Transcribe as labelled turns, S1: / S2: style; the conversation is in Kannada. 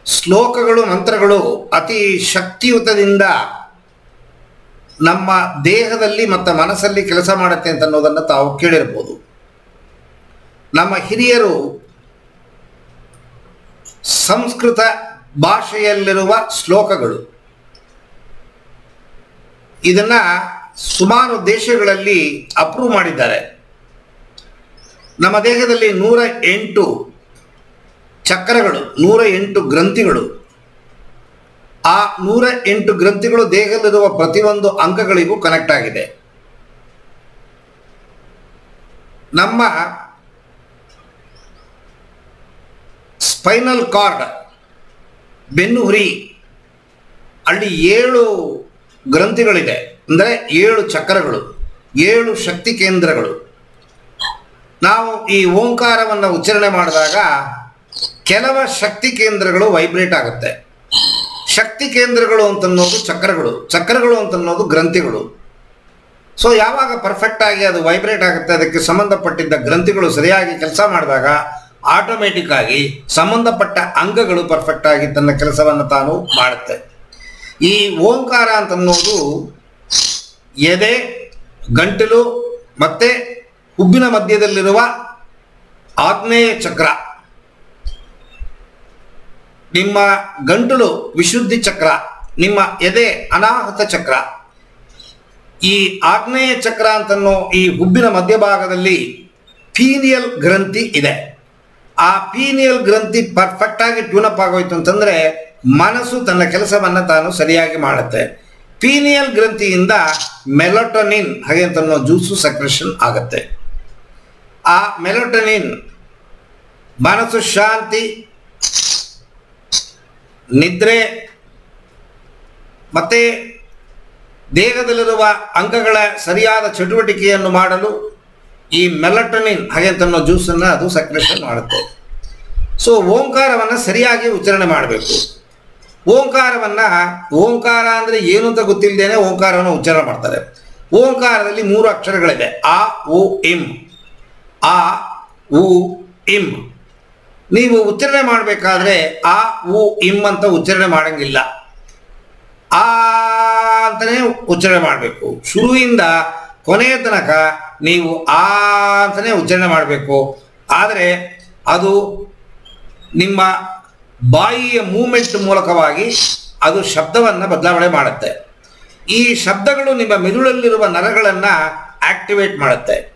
S1: ಶ್ಲೋಕಗಳು ಮಂತ್ರಗಳು ಅತಿ ಶಕ್ತಿಯುತದಿಂದ ನಮ್ಮ ದೇಹದಲ್ಲಿ ಮತ್ತು ಮನಸ್ಸಲ್ಲಿ ಕೆಲಸ ಮಾಡುತ್ತೆ ಅಂತ ಅನ್ನೋದನ್ನು ತಾವು ಕೇಳಿರ್ಬೋದು ನಮ್ಮ ಹಿರಿಯರು ಸಂಸ್ಕೃತ ಭಾಷೆಯಲ್ಲಿರುವ ಶ್ಲೋಕಗಳು ಇದನ್ನ ಸುಮಾರು ದೇಶಗಳಲ್ಲಿ ಅಪ್ರೂವ್ ಮಾಡಿದ್ದಾರೆ ನಮ್ಮ ದೇಹದಲ್ಲಿ ನೂರ ಎಂಟು ಚಕ್ರಗಳು ನೂರ ಎಂಟು ಗ್ರಂಥಿಗಳು ಆ ನೂರ ಎಂಟು ಗ್ರಂಥಿಗಳು ದೇಹದಲ್ಲಿರುವ ಪ್ರತಿಯೊಂದು ಅಂಗಗಳಿಗೂ ಕನೆಕ್ಟ್ ಆಗಿದೆ ನಮ್ಮ ಸ್ಪೈನಲ್ ಕಾರ್ಡ್ ಬೆನ್ನುಹುರಿ ಅಲ್ಲಿ ಏಳು ಗ್ರಂಥಿಗಳಿದೆ ಅಂದರೆ ಏಳು ಚಕ್ರಗಳು ಏಳು ಶಕ್ತಿ ಕೇಂದ್ರಗಳು ನಾವು ಈ ಓಂಕಾರವನ್ನು ಉಚ್ಚಾರಣೆ ಮಾಡಿದಾಗ ಕೆಲವ ಶಕ್ತಿ ಕೇಂದ್ರಗಳು ವೈಬ್ರೇಟ್ ಆಗುತ್ತೆ ಶಕ್ತಿ ಕೇಂದ್ರಗಳು ಅಂತನ್ನೋದು ಚಕ್ರಗಳು ಚಕ್ರಗಳು ಅಂತನ್ನೋದು ಗ್ರಂಥಿಗಳು ಸೊ ಯಾವಾಗ ಪರ್ಫೆಕ್ಟ್ ಆಗಿ ಅದು ವೈಬ್ರೇಟ್ ಆಗುತ್ತೆ ಅದಕ್ಕೆ ಸಂಬಂಧಪಟ್ಟಿದ್ದ ಗ್ರಂಥಿಗಳು ಸರಿಯಾಗಿ ಕೆಲಸ ಮಾಡಿದಾಗ ಆಟೋಮೆಟಿಕ್ ಆಗಿ ಸಂಬಂಧಪಟ್ಟ ಅಂಗಗಳು ಪರ್ಫೆಕ್ಟ್ ಆಗಿ ತನ್ನ ಕೆಲಸವನ್ನು ತಾನು ಮಾಡುತ್ತೆ ಈ ಓಂಕಾರ ಅಂತನ್ನೋದು ಎದೆ ಗಂಟಲು ಮತ್ತೆ ಹುಬ್ಬಿನ ಮಧ್ಯದಲ್ಲಿರುವ ಆಗ್ನೇಯ ಚಕ್ರ ನಿಮ್ಮ ಗಂಟಲು ವಿಶುದ್ಧಿ ಚಕ್ರ ನಿಮ್ಮ ಎದೆ ಅನಾಹತ ಚಕ್ರ ಈ ಆಗ್ನೇಯ ಚಕ್ರ ಅಂತನ್ನೋ ಈ ಹುಬ್ಬಿನ ಮಧ್ಯಭಾಗದಲ್ಲಿ ಪೀನಿಯಲ್ ಗ್ರಂಥಿ ಇದೆ ಆ ಪೀನಿಯಲ್ ಗ್ರಂಥಿ ಪರ್ಫೆಕ್ಟ್ ಆಗಿ ಟ್ಯೂನಪ್ ಆಗೋಯ್ತು ಅಂತಂದ್ರೆ ಮನಸ್ಸು ತನ್ನ ಕೆಲಸವನ್ನ ತಾನು ಸರಿಯಾಗಿ ಮಾಡುತ್ತೆ ಪೀನಿಯಲ್ ಗ್ರಂಥಿಯಿಂದ ಮೆಲೋಟೊನಿನ್ ಹಾಗೆ ಅಂತನ್ನೋ ಜ್ಯೂಸು ಸಕ್ರೆಷನ್ ಆಗುತ್ತೆ ಆ ಮೆಲೋಟೊನಿನ್ ಮನಸ್ಸು ಶಾಂತಿ ನಿದ್ರೆ ಮತ್ತೆ ದೇಹದಲ್ಲಿರುವ ಅಂಗಗಳ ಸರಿಯಾದ ಚಟುವಟಿಕೆಯನ್ನು ಮಾಡಲು ಈ ಮೆಲಟನಿನ್ ಹಾಗೆ ಅಂತನ್ನೋ ಜ್ಯೂಸನ್ನು ಅದು ಸಕ್ರೆಷನ್ ಮಾಡುತ್ತೆ ಸೊ ಓಂಕಾರವನ್ನು ಸರಿಯಾಗಿ ಉಚ್ಚಾರಣೆ ಮಾಡಬೇಕು ಓಂಕಾರವನ್ನು ಓಂಕಾರ ಅಂದರೆ ಏನು ಅಂತ ಗೊತ್ತಿಲ್ಲದೇನೆ ಓಂಕಾರವನ್ನು ಉಚ್ಚಾರಣೆ ಮಾಡ್ತಾರೆ ಓಂಕಾರದಲ್ಲಿ ಮೂರು ಅಕ್ಷರಗಳಿದೆ ಆ ಉ ಇಂ ಆ ಉ ಇಂ ನೀವು ಉಚ್ಚಾರಣೆ ಮಾಡಬೇಕಾದ್ರೆ ಆ ಉ ಇಂ ಅಂತ ಉಚ್ಚಾರಣೆ ಮಾಡಂಗಿಲ್ಲ ಆ ಅಂತಲೇ ಉಚ್ಚಾರಣೆ ಮಾಡಬೇಕು ಶುರುವಿಂದ ಕೊನೆಯ ತನಕ ನೀವು ಆ ಅಂತಲೇ ಉಚ್ಚಾರಣೆ ಮಾಡಬೇಕು ಆದರೆ ಅದು ನಿಮ್ಮ ಬಾಯಿಯ ಮೂಮೆಂಟ್ ಮೂಲಕವಾಗಿ ಅದು ಶಬ್ದವನ್ನು ಬದಲಾವಣೆ ಮಾಡುತ್ತೆ ಈ ಶಬ್ದಗಳು ನಿಮ್ಮ ಮೆದುಳಲ್ಲಿರುವ ನರಗಳನ್ನು ಆಕ್ಟಿವೇಟ್ ಮಾಡುತ್ತೆ